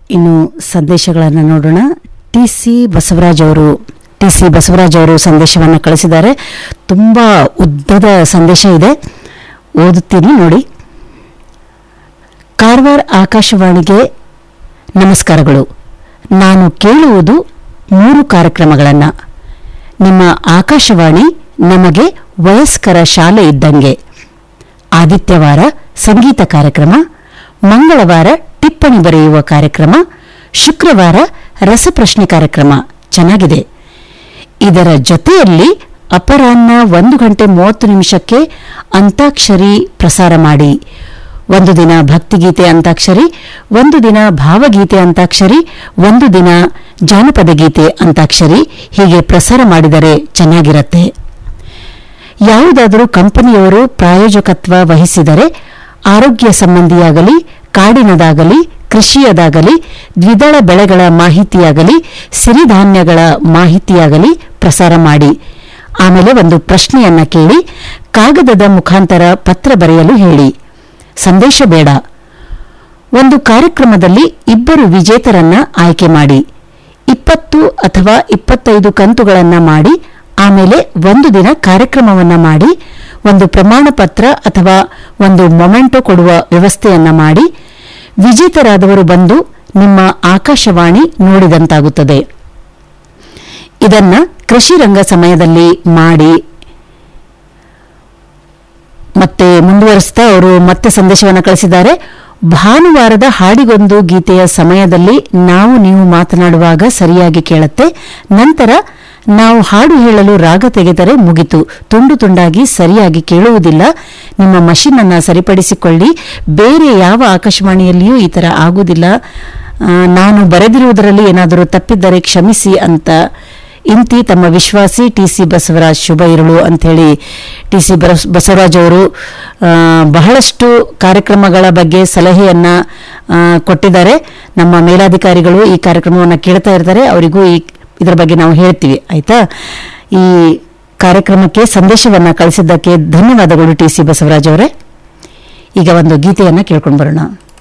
ಇನ್ನು ಸಂದೇಶಗಳನ್ನು ನೋಡೋಣ ಟಿ ಸಿ ಬಸವರಾಜ್ ಅವರು ಟಿ ಸಿ ಬಸವರಾಜ್ ಅವರು ಸಂದೇಶವನ್ನು ಕಳಿಸಿದ್ದಾರೆ ತುಂಬ ಉದ್ದದ ಸಂದೇಶ ಇದೆ ಓದುತ್ತೀನಿ ನೋಡಿ ಕಾರವಾರ ಆಕಾಶವಾಣಿಗೆ ನಮಸ್ಕಾರಗಳು ನಾನು ಕೇಳುವುದು ಮೂರು ಕಾರ್ಯಕ್ರಮಗಳನ್ನು ನಿಮ್ಮ ಆಕಾಶವಾಣಿ ನಮಗೆ ವಯಸ್ಕರ ಶಾಲೆ ಇದ್ದಂಗೆ ಆದಿತ್ಯವಾರ ಸಂಗೀತ ಕಾರ್ಯಕ್ರಮ ಮಂಗಳವಾರ ಟಿಪ್ಪಣಿ ಬರೆಯುವ ಕಾರ್ಯಕ್ರಮ ಶುಕ್ರವಾರ ರಸಪ್ರಶ್ನೆ ಕಾರ್ಯಕ್ರಮ ಚೆನ್ನಾಗಿದೆ ಇದರ ಜೊತೆಯಲ್ಲಿ ಅಪರಾಹ್ನ ಒಂದು ಗಂಟೆ ಮೂವತ್ತು ನಿಮಿಷಕ್ಕೆ ಅಂತಾಕ್ಷರಿ ಪ್ರಸಾರ ಮಾಡಿ ಒಂದು ದಿನ ಭಕ್ತಿಗೀತೆ ಅಂತಾಕ್ಷರಿ ಒಂದು ದಿನ ಭಾವಗೀತೆ ಅಂತಾಕ್ಷರಿ ಒಂದು ದಿನ ಜಾನಪದ ಗೀತೆ ಅಂತಾಕ್ಷರಿ ಹೀಗೆ ಪ್ರಸಾರ ಮಾಡಿದರೆ ಚೆನ್ನಾಗಿರತ್ತೆ ಯಾವುದಾದರೂ ಕಂಪನಿಯವರು ಪ್ರಾಯೋಜಕತ್ವ ವಹಿಸಿದರೆ ಆರೋಗ್ಯ ಸಂಬಂಧಿಯಾಗಲಿ ಕಾಡಿನದಾಗಲಿ ಕೃಷಿಯದಾಗಲಿ ದ್ವಿದಳ ಬೆಳೆಗಳ ಮಾಹಿತಿಯಾಗಲಿ ಸಿರಿಧಾನ್ಯಗಳ ಮಾಹಿತಿಯಾಗಲಿ ಪ್ರಸಾರ ಮಾಡಿ ಆಮೇಲೆ ಒಂದು ಪ್ರಶ್ನೆಯನ್ನ ಕೇಳಿ ಕಾಗದದ ಮುಖಾಂತರ ಪತ್ರ ಬರೆಯಲು ಹೇಳಿ ಸಂದೇಶ ಬೇಡ ಒಂದು ಕಾರ್ಯಕ್ರಮದಲ್ಲಿ ಇಬ್ಬರು ವಿಜೇತರನ್ನ ಆಯ್ಕೆ ಮಾಡಿ ಇಪ್ಪತ್ತು ಅಥವಾ ಇಪ್ಪತ್ತೈದು ಕಂತುಗಳನ್ನ ಮಾಡಿ ಆಮೇಲೆ ಒಂದು ದಿನ ಕಾರ್ಯಕ್ರಮವನ್ನ ಮಾಡಿ ಒಂದು ಪ್ರಮಾಣ ಪತ್ರ ಅಥವಾ ಒಂದು ಮೊಮೆಂಟೊ ಕೊಡುವ ವ್ಯವಸ್ಥೆಯನ್ನ ಮಾಡಿ ವಿಜೇತರಾದವರು ಬಂದು ನಿಮ್ಮ ಆಕಾಶವಾಣಿ ನೋಡಿದಂತಾಗುತ್ತದೆ ಇದನ್ನ ಕೃಷಿ ರಂಗ ಸಮಯದಲ್ಲಿ ಮಾಡಿ ಮತ್ತೆ ಮುಂದುವರಿಸ್ತಾ ಅವರು ಮತ್ತೆ ಸಂದೇಶವನ್ನು ಕಳಿಸಿದ್ದಾರೆ ಭಾನುವಾರದ ಹಾಡಿಗೊಂದು ಗೀತೆಯ ಸಮಯದಲ್ಲಿ ನಾವು ನೀವು ಮಾತನಾಡುವಾಗ ಸರಿಯಾಗಿ ಕೇಳುತ್ತೆ ನಂತರ ನಾವು ಹಾಡು ಹೇಳಲು ರಾಗ ತೆಗೆದರೆ ಮುಗಿತು ತುಂಡು ತುಂಡಾಗಿ ಸರಿಯಾಗಿ ಕೇಳುವುದಿಲ್ಲ ನಿಮ್ಮ ಮಷಿನ್ ಅನ್ನ ಸರಿಪಡಿಸಿಕೊಳ್ಳಿ ಬೇರೆ ಯಾವ ಆಕಾಶವಾಣಿಯಲ್ಲಿಯೂ ಈ ತರ ಆಗುವುದಿಲ್ಲ ಆ, ನಾನು ಬರೆದಿರುವುದರಲ್ಲಿ ಏನಾದರೂ ತಪ್ಪಿದ್ದರೆ ಕ್ಷಮಿಸಿ ಅಂತ ಇಂತಿ ತಮ್ಮ ವಿಶ್ವಾಸಿ ಟಿ ಸಿ ಬಸವರಾಜ್ ಶುಭ ಇರುಳು ಅಂಥೇಳಿ ಟಿ ಸಿ ಬಸವರಾಜ್ ಅವರು ಆ, ಬಹಳಷ್ಟು ಕಾರ್ಯಕ್ರಮಗಳ ಬಗ್ಗೆ ಸಲಹೆಯನ್ನ ಆ, ಕೊಟ್ಟಿದ್ದಾರೆ ನಮ್ಮ ಮೇಲಾಧಿಕಾರಿಗಳು ಈ ಕಾರ್ಯಕ್ರಮವನ್ನು ಕೇಳ್ತಾ ಇರ್ತಾರೆ ಅವರಿಗೂ ಈ ಇದರ ಬಗ್ಗೆ ನಾವು ಹೇಳ್ತೀವಿ ಆಯ್ತಾ ಈ ಕಾರ್ಯಕ್ರಮಕ್ಕೆ ಸಂದೇಶವನ್ನ ಕಳಿಸಿದ್ದಕ್ಕೆ ಧನ್ಯವಾದಗಳು ಟಿ ಸಿ ಬಸವರಾಜ್ ಅವರೇ ಈಗ ಒಂದು ಗೀತೆಯನ್ನ ಕೇಳ್ಕೊಂಡು ಬರೋಣ